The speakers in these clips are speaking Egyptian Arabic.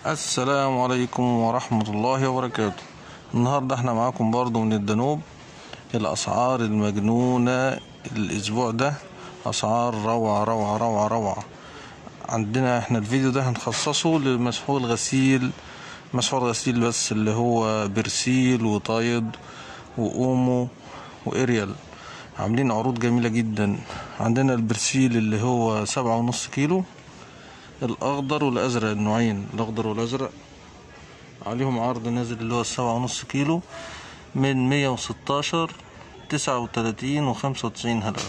السلام عليكم ورحمة الله وبركاته النهاردة احنا معاكم برضو من الدنوب الأسعار المجنونة الأسبوع ده أسعار روعة روعة روعة روعة عندنا احنا الفيديو ده هنخصصه لمسحوق الغسيل مسحوق الغسيل بس اللي هو برسيل وطايد وأومو وإريال عاملين عروض جميلة جدا عندنا البرسيل اللي هو سبعة ونص كيلو الأخضر والأزرق النوعين الأخضر والأزرق عليهم عرض نازل اللي هو السبعة ونص كيلو من مية وستاشر تسعة وتلاتين وخمسة وتسعين هلقة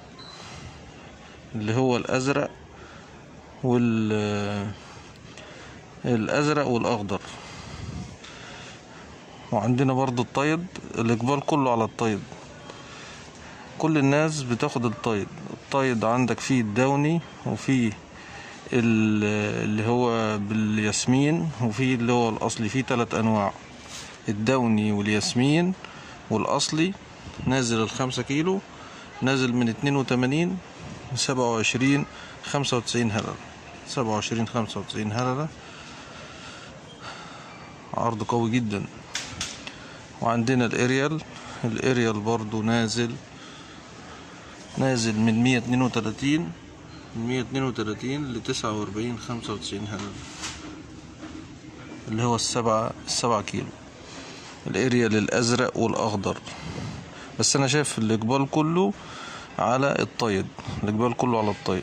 اللي هو الأزرق وال الأزرق والأخضر وعندنا برضو الطيب الإقبال كله على الطيب كل الناس بتاخد الطيب الطيب عندك فيه الدوني وفيه اللي هو بالياسمين وفي اللي هو الاصلي فيه ثلاث انواع الدوني والياسمين والاصلي نازل الخمسة كيلو نازل من اتنين وتمانين لسبعة وعشرين خمسة وتسعين هللة سبعة وعشرين خمسة وتسعين هللة عرض قوي جدا وعندنا الاريال الاريال برضو نازل نازل من مية اتنين وتلاتين مية اتنين وتلاتين لتسعة وأربعين خمسة وتسعين هلل اللي هو السبعة السبعة كيلو الاريال الأزرق والأخضر بس أنا شايف الإقبال كله على الطيد الإقبال كله على الطيد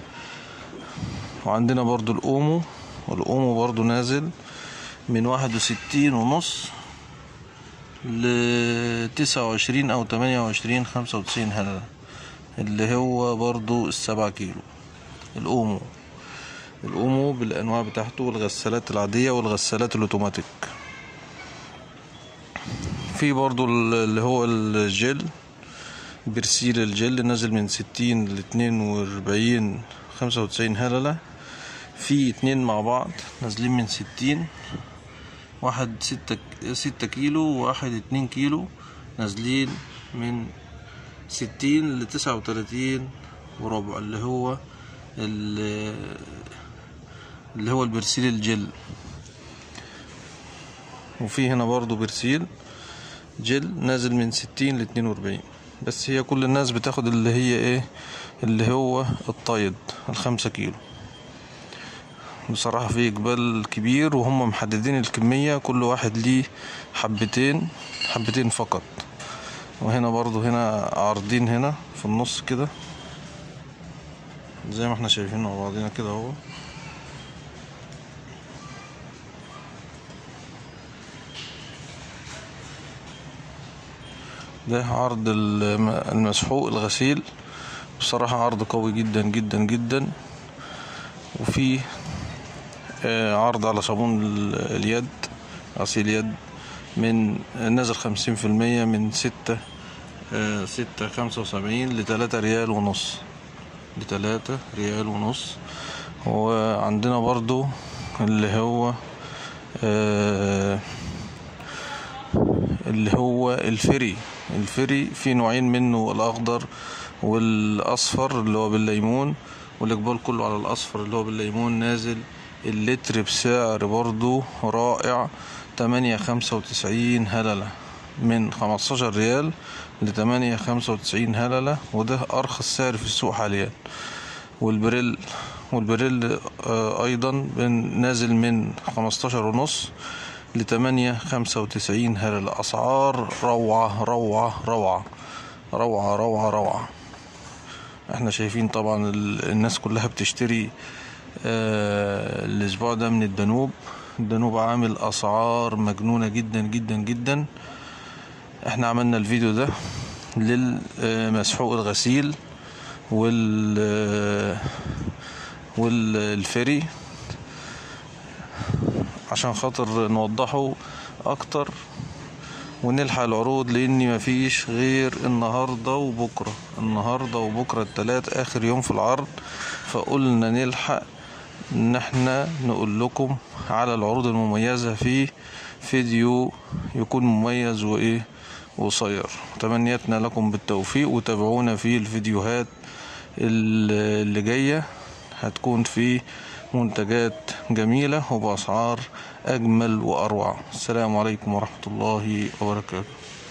وعندنا برضو الأومو والأومو برضو نازل من واحد وستين ونص لتسعة وعشرين أو تمانية وعشرين خمسة وتسعين هلل اللي هو برضو السبعة كيلو الأومو الأومو بالأنواع بتاعته الغسالات العادية والغسالات الأوتوماتيك في برضو اللي هو الجل برسيل الجل نازل من ستين لاتنين وأربعين خمسة وتسعين هللة في اتنين مع بعض نازلين من ستين واحد ستة ستة كيلو وواحد اتنين كيلو نازلين من ستين لتسعة وتلاتين وربع اللي هو اللي هو البرسيل الجل وفي هنا برضو برسيل جل نازل من ستين لاتنين واربعين بس هي كل الناس بتاخد اللي هي ايه اللي هو الطايد الخمسة كيلو بصراحة في إقبال كبير وهم محددين الكمية كل واحد ليه حبتين حبتين فقط وهنا برضو هنا عارضين هنا في النص كده زي ما احنا شايفين مع بعضنا كده اهو ده عرض المسحوق الغسيل بصراحة عرض قوي جدا جدا جدا وفي عرض على صابون اليد غسيل يد من نازل خمسين في المية من ستة ستة خمسة وسبعين لتلاتة ريال ونص لتلاتة ريال ونص وعندنا برضو اللي هو اللي هو الفري الفري في نوعين منه الأخضر والأصفر اللي هو بالليمون والإقبال كله على الأصفر اللي هو بالليمون نازل اللتر بسعر برضو رائع تمانية خمسة وتسعين هللة من خمستاشر ريال لتمانية خمسة وتسعين هللة وده أرخص سعر في السوق حاليا والبريل والبريل أيضا نازل من خمستاشر ونص لتمانية خمسة وتسعين هللة أسعار روعة روعة روعة روعة روعة روعة احنا شايفين طبعا الناس كلها بتشتري الأسبوع ده من الدنوب الدنوب عامل أسعار مجنونة جدا جدا جدا احنا عملنا الفيديو ده للمسحوق الغسيل وال والفري عشان خاطر نوضحه اكتر ونلحق العروض لان مفيش غير النهارده وبكره النهارده وبكره التلات اخر يوم في العرض فقلنا نلحق ان احنا نقول لكم على العروض المميزه في فيديو يكون مميز وايه وقصير تمنياتنا لكم بالتوفيق وتابعونا في الفيديوهات اللي جايه هتكون في منتجات جميلة وبأسعار أجمل وأروع السلام عليكم ورحمة الله وبركاته